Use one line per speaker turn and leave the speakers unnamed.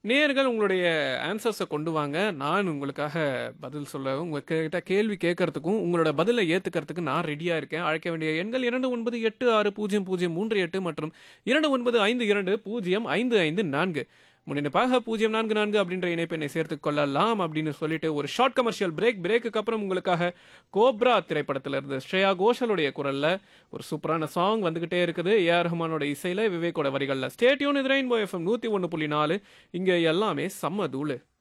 நேயர்கள் உங்களுடைய ஆன்சர்ஸை கொண்டு வாங்க நான் உங்களுக்காக பதில் சொல்ல உங்ககிட்ட கேள்வி கேட்கறதுக்கும் உங்களோட பதிலை ஏத்துக்கிறதுக்கு நான் ரெடியா இருக்கேன் அழைக்க வேண்டிய எண்கள் இரண்டு ஒன்பது எட்டு ஆறு பூஜ்ஜியம் பூஜ்ஜியம் மூன்று எட்டு மற்றும் இரண்டு ஒன்பது ஐந்து இரண்டு பூஜ்ஜியம் ஐந்து ஐந்து நான்கு முன்னிப்பாக பூஜ்ஜியம் நான்கு நான்கு அப்படின்ற இணைப்பெண்ணை சேர்த்துக் கொள்ளலாம் அப்படின்னு சொல்லிட்டு ஒரு ஷார்ட் கமர்ஷியல் பிரேக் பிரேக்குக்கு அப்புறம் உங்களுக்காக கோப்ரா திரைப்படத்துல இருந்து ஸ்ரேயா கோஷலுடைய குரல்ல ஒரு சூப்பரான சாங் வந்துகிட்டே இருக்குது ஏஆர் ரஹ்மானோட இசையில விவேக்கோட வரிகள்ல ஸ்டேட்யூன் இது ரெயின்போ எஃப்எம் நூத்தி ஒன்று புள்ளி நாலு இங்க எல்லாமே செம்ம தூளு